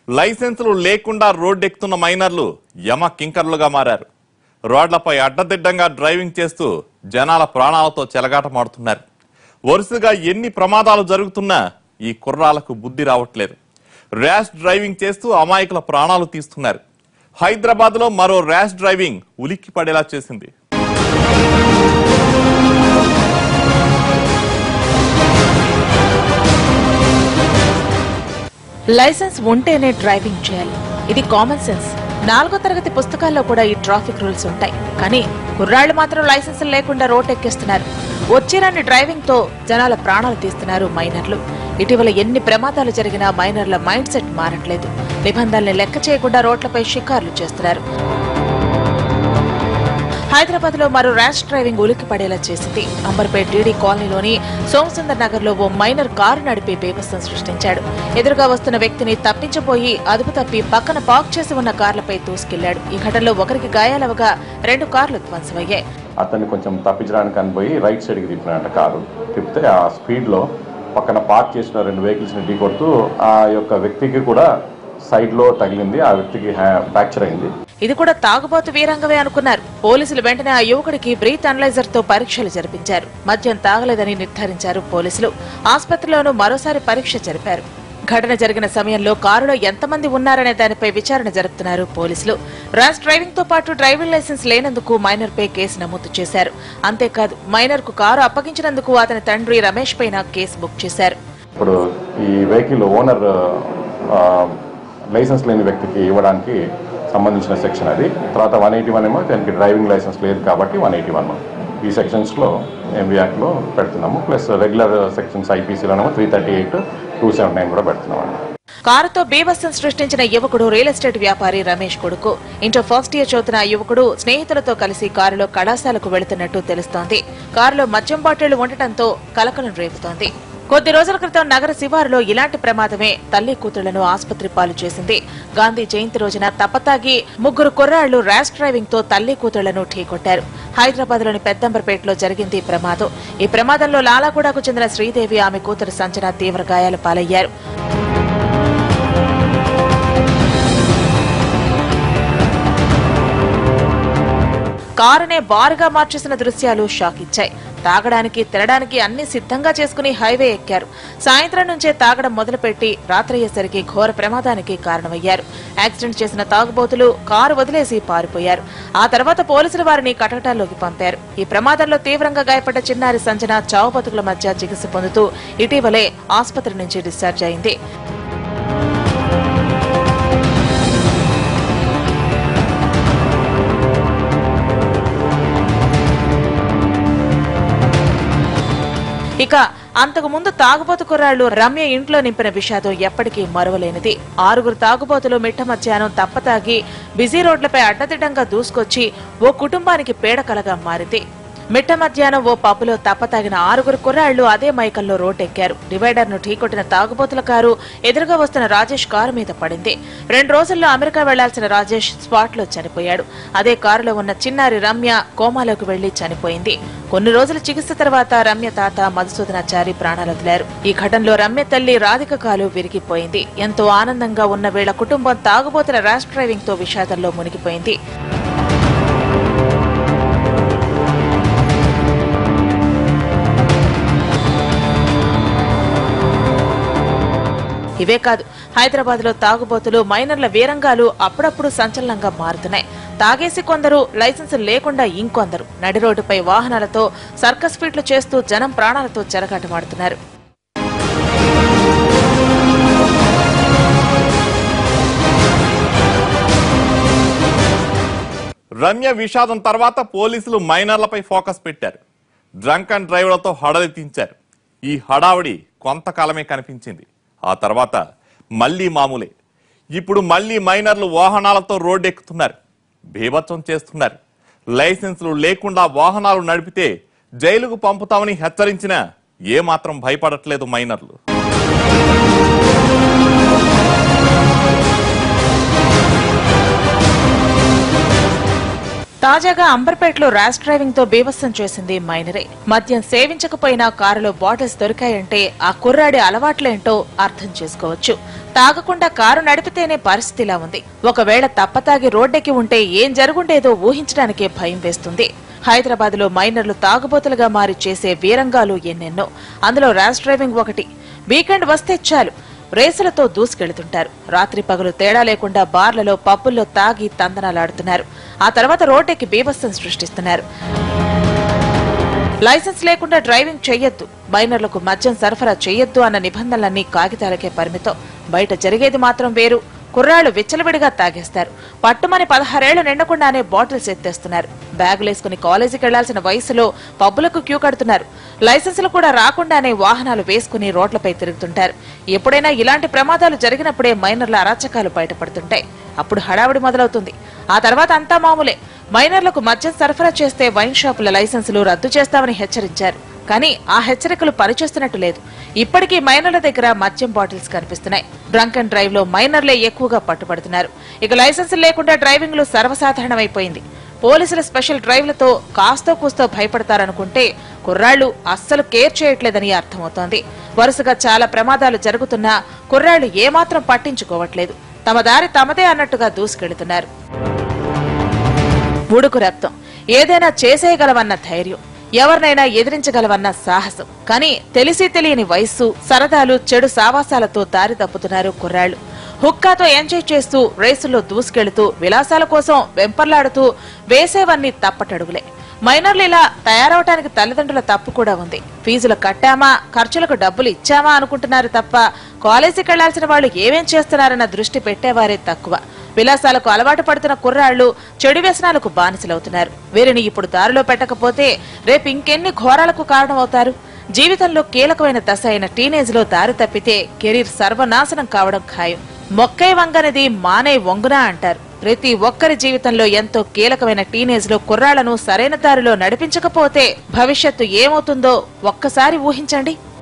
లైసెన్సులు లేకుండా రోడ్డెక్కుతున్న మైనర్లు యమ కింకర్లుగా మారారు రోడ్లపై అడ్డదిడ్డంగా డ్రైవింగ్ చేస్తూ జనాల ప్రాణాలతో చెలగాటమాడుతున్నారు వరుసగా ఎన్ని ప్రమాదాలు జరుగుతున్నా ఈ కుర్రాలకు బుద్ధి రావట్లేదు ర్యాష్ డ్రైవింగ్ చేస్తూ అమాయకుల ప్రాణాలు తీస్తున్నారు హైదరాబాద్ లో మరో ర్యాష్ డ్రైవింగ్ ఉలిక్కి పడేలా చేసింది లైసెన్స్ ఉంటేనే డ్రైవింగ్ చేయాలి ఇది కామన్ సెన్స్ నాలుగో తరగతి పుస్తకాల్లో కూడా ఈ ట్రాఫిక్ రూల్స్ ఉంటాయి కానీ కుర్రాళ్ళు మాత్రం లైసెన్స్ లేకుండా రోడ్ ఎక్కేస్తున్నారు వచ్చిరాని డ్రైవింగ్ తో జనాల ప్రాణాలు తీస్తున్నారు మైనర్లు ఇటీవల ఎన్ని ప్రమాదాలు జరిగినా మైనర్ల మైండ్ సెట్ మారట్లేదు నిబంధనల్ని లెక్క చేయకుండా రోడ్లపై షికార్లు చేస్తున్నారు హైదరాబాద్ లో మరో ర్యాష్ డ్రైవింగ్ ఉలిక్కి పడేలా చేసింది అంబర్పేట్ టీడీ కాలనీలోని సోమసుందర్ నగర్ లో ఓ మైనర్ కారు నడిపి బీభత్సం సృష్టించాడు ఎదురుగా వస్తున్న వ్యక్తిని తప్పించబోయి అదుపు తప్పి పక్కన పార్క్ చేసి ఉన్న కార్లపై దూసుకెళ్లాడు ఈ ఘటనలో ఒకరికి గాయాలవగా రెండు కార్లు ధ్వంసమయ్యాయి అతన్ని కొంచెం తప్పించడానికి అని పోయి రైట్ సైడ్కి తిప్పినాడంట కారు తిప్పితే ఆ స్పీడ్లో పక్కన పార్క్ చేసిన రెండు వెహికల్స్ని ఢీ కొడుతూ ఆ యొక్క వ్యక్తికి కూడా సైడ్లో తగిలింది ఆ వ్యక్తికి ఫ్రాక్చర్ అయింది ఇది కూడా తాగుబోతు వీరంగమే అనుకున్నారు పోలీసులు వెంటనే ఆ యువకుడికి బ్రీత్ అనలైజర్ తో పరీక్షలు జరిపించారు మద్యం తాగలేదని నిర్ధారించారు పోలీసులు ఆసుపత్రిలోనూ మరోసారి పరీక్ష జరిపారు ఘటన జరిగిన సమయంలో కారులో ఎంతమంది ఉన్నారనే దానిపై విచారణ జరుపుతున్నారు పోలీసులు ర్యాష్ డ్రైవింగ్ తో పాటు డ్రైవింగ్ లైసెన్స్ లేనందుకు మైనర్ పై కేసు నమోదు చేశారు అంతేకాదు మైనర్ కు కారు అప్పగించినందుకు అతని తండ్రి రమేష్ పైన కేసు బుక్ చేశారు ఇప్పుడు ఈ వెహికల్ ఓనర్ ఆ, లైసెన్స్ లేని వ్యక్తికి ఇవ్వడానికి సంబంధించిన సెక్షన్ అది తర్వాత వన్ ఎయిటీ వన్ ఏమో దానికి డ్రైవింగ్ లైసెన్స్ లేదు కాబట్టి వన్ ఎయిటీ వన్ ఈ సెక్షన్స్లో ఎంబీ యాక్ట్లో పెడుతున్నాము ప్లస్ రెగ్యులర్ సెక్షన్స్ ఐపీసీలోనేమో three thirty eight two seven nine కూడా పెడుతున్నామండి కారుతో బీభత్సం సృష్టించిన యువకుడు రియల్ ఎస్టేట్ వ్యాపారి రమేష్ కొడుకు ఇంటర్ ఫస్ట్ ఇయర్ చదువుతున్న ఆ యువకుడు స్నేహితులతో కలిసి కారులో కళాశాలకు వెళుతున్నట్టు తెలుస్తోంది కారులో మద్యం బాటిళ్లు ఉండటంతో కలకలం రేపుతోంది కొద్ది రోజుల క్రితం నగర శివారులో ఇలాంటి ప్రమాదమే తల్లి కూతుళ్లను ఆసుపత్రి పాలు చేసింది గాంధీ జయంతి రోజున తప్పతాగి ముగ్గురు కుర్రాళ్లు ర్యాష్ డ్రైవింగ్ తో తల్లి కూతుళ్లను ఢీకొట్టారు హైదరాబాద్ లోని పెద్దంబర్పేటలో జరిగింది ఈ ప్రమాదం ఈ ప్రమాదంలో లాలాగూడకు చెందిన శ్రీదేవి ఆమె కూతురు సంచన తీవ్ర గాయాల పాలయ్యారు కారునే బారుగా మార్చేసిన దృశ్యాలు షాక్ ఇచ్చాయి తాగడానికి తినడానికి అన్ని సిద్ధంగా చేసుకుని హైవే ఎక్కారు సాయంత్రం నుంచే తాగడం మొదలుపెట్టి రాత్రయ్యేసరికి ఘోర ప్రమాదానికి కారణమయ్యారు యాక్సిడెంట్ చేసిన తాగుబోతులు కారు వదిలేసి పారిపోయారు ఆ తర్వాత పోలీసులు వారిని కటకటాల్లోకి పంపారు ఈ ప్రమాదంలో తీవ్రంగా గాయపడ్డ చిన్నారి సంజన చావు బతుకుల మధ్య చికిత్స పొందుతూ ఇటీవలే ఆసుపత్రి నుంచి డిశ్చార్జ్ అయింది ఇక అంతకు ముందు తాగుబోతు కుర్రాళ్లు రమ్య ఇంట్లో నింపిన విషాదం ఎప్పటికీ మరువలేనిది ఆరుగురు తాగుబోతులు మిట్ట మధ్యాహ్నం తప్పతాగి బిజీ రోడ్లపై అడ్డదిడ్డంగా దూసుకొచ్చి ఓ కుటుంబానికి పీడకలగా మారింది మిట్ట మధ్యాహ్నం ఓ పబ్బులో తప్పతాగిన ఆరుగురు కుర్రాళ్లు అదే మైకల్లో రోడ్డెక్కారు డివైడర్ ను ఢీకొట్టిన తాగుబోతుల కారు ఎదురుగా వస్తున్న రాజేష్ కారు మీద పడింది రెండు రోజుల్లో అమెరికా వెళ్లాల్సిన రాజేష్ స్పాట్ లో చనిపోయాడు అదే కారులో ఉన్న చిన్నారి రమ్య కోమాలోకి వెళ్లి చనిపోయింది కొన్ని రోజుల చికిత్స తర్వాత రమ్య తాత మధుసూదనాచారి ప్రాణాలు వదిలారు ఈ ఘటనలో రమ్య తల్లి రాధిక కాలు విరిగిపోయింది ఎంతో ఆనందంగా ఉన్న వీళ్ల కుటుంబం తాగుబోతుల ర్యాష్ డ్రైవింగ్ తో విషాదంలో మునిగిపోయింది ఇవే కాదు హైదరాబాద్ లో తాగుబోతులు మైనర్ల వీరంగాలు అప్పుడప్పుడు సంచలనంగా మారుతున్నాయి తాగేసి కొందరు లైసెన్స్ లేకుండా ఇంకొందరు నడి రోడ్డుపై వాహనాలతో సర్కస్ ఫీట్లు చేస్తూ జనం ప్రాణాలతో చెలగాటమాడుతున్నారు రమ్య విషాదం తర్వాత పోలీసులు మైనర్లపై ఫోకస్ పెట్టారు డ్రంక్ అండ్ డ్రైవ్లతో హడలెత్తించారు ఈ హడావిడి కొంతకాలమే కనిపించింది ఆ తర్వాత మళ్ళీ మామూలే ఇప్పుడు మళ్ళీ మైనర్లు వాహనాలతో రోడ్డెక్కుతున్నారు బీభత్సం చేస్తున్నారు లైసెన్సులు లేకుండా వాహనాలు నడిపితే జైలుకు పంపుతామని హెచ్చరించినా ఏమాత్రం భయపడట్లేదు మైనర్లు తాజాగా అంబర్పేటలో ర్యాష్ డ్రైవింగ్ తో బీభత్సం చేసింది మైనరే మద్యం సేవించకపోయినా కారులో బాటిల్స్ దొరికాయంటే ఆ కుర్రాడి అలవాట్లేంటో అర్థం చేసుకోవచ్చు తాగకుండా కారు నడిపితేనే పరిస్థితి ఇలా ఉంది ఒకవేళ తప్పతాగి రోడ్డెక్కి ఉంటే ఏం జరుగుండేదో ఊహించడానికే భయం వేస్తుంది హైదరాబాద్ లో మైనర్లు తాగుబోతులుగా మారి చేసే వీరంగాలు ఎన్నెన్నో అందులో ర్యాష్ డ్రైవింగ్ ఒకటి వీకెండ్ వస్తే చాలు రేసులతో దూసుకెళ్తుంటారు రాత్రి పగలు తేడా లేకుండా బార్లలో పబ్బుల్లో తాగి తందనాలాడుతున్నారు ఆ తర్వాత రోడ్డెక్కి బీభత్సం సృష్టిస్తున్నారు లైసెన్స్ లేకుండా డ్రైవింగ్ చెయ్యొద్దు మైనర్లకు మద్యం సరఫరా చెయ్యొద్దు అన్న నిబంధనలన్నీ కాగితాలకే పరిమితం బయట జరిగేది మాత్రం వేరు కుర్రాళ్లు విచ్చలవిడిగా తాగేస్తారు పట్టుమని పదహారేళ్లు నిండకుండానే బాటిల్స్ ఎత్తేస్తున్నారు బ్యాగులేసుకుని కాలేజీకి వెళ్లాల్సిన వయసులో పబ్బులకు క్యూ కడుతున్నారు లైసెన్సులు కూడా రాకుండానే వాహనాలు వేసుకుని రోడ్లపై తిరుగుతుంటారు ఎప్పుడైనా ఇలాంటి ప్రమాదాలు జరిగినప్పుడే మైనర్ల అరాచకాలు బయటపడుతుంటాయి అప్పుడు హడావుడి మొదలవుతుంది ఆ తర్వాత అంతా మామూలే మైనర్లకు మద్యం సరఫరా చేస్తే వైన్ షాపుల లైసెన్సులు రద్దు చేస్తామని హెచ్చరించారు కానీ ఆ హెచ్చరికలు పనిచేస్తున్నట్టు లేదు ఇప్పటికీ మైనర్ల దగ్గర మద్యం బాటిల్స్ కనిపిస్తున్నాయి డ్రంక్ అండ్ డ్రైవ్ లో మైనర్లే ఎక్కువగా పట్టుబడుతున్నారు ఇక లైసెన్స్ లేకుండా డ్రైవింగ్ లో సర్వసాధారణమైపోయింది పోలీసుల స్పెషల్ డ్రైవ్లతో కాస్తో కూస్తో భయపడతారనుకుంటే కుర్రాళ్లు అస్సలు కేర్ చేయట్లేదని అర్థమవుతోంది వరుసగా చాలా ప్రమాదాలు జరుగుతున్నా కుర్రాళ్లు ఏమాత్రం పట్టించుకోవట్లేదు తమ దారి తమదే అన్నట్టుగా దూసుకెళ్తున్నారు ఉడుకు రక్తం ఏదైనా చేసేయగలవన్న ధైర్యం ఎవరినైనా ఎదిరించగలవన్న సాహసం కానీ తెలిసి తెలియని వయస్సు సరదాలు చెడు సావాసాలతో దారి తప్పుతున్నారు కుర్రాళ్లు హుక్కాతో ఎంజాయ్ చేస్తూ రేసుల్లో దూసుకెళ్తూ విలాసాల కోసం వెంపర్లాడుతూ వేసేవన్నీ తప్పటడుగులే మైనర్లు ఇలా తయారవటానికి తల్లిదండ్రుల తప్పు కూడా ఉంది ఫీజులు కట్టామా ఖర్చులకు డబ్బులు ఇచ్చామా అనుకుంటున్నారు తప్ప కాలేజీకి వెళ్లాల్సిన వాళ్ళు ఏమేం చేస్తున్నారన్న దృష్టి పెట్టేవారే తక్కువ విలాసాలకు అలవాటు పడుతున్న కుర్రాళ్లు చెడు వ్యసనాలకు బానిసలవుతున్నారు వీరిని ఇప్పుడు దారిలో పెట్టకపోతే రేపు ఇంకెన్ని ఘోరాలకు కారణమవుతారు జీవితంలో కీలకమైన దశ అయిన టీనేజ్ లో దారి తప్పితే కెరీర్ సర్వనాశనం కావడం ఖాయం మొక్కై వంగనిది మానే వంగునా అంటారు ప్రతి ఒక్కరి జీవితంలో ఎంతో కీలకమైన టీనేజ్ లో కుర్రాళ్లను సరైన దారిలో నడిపించకపోతే భవిష్యత్తు ఏమవుతుందో ఒక్కసారి ఊహించండి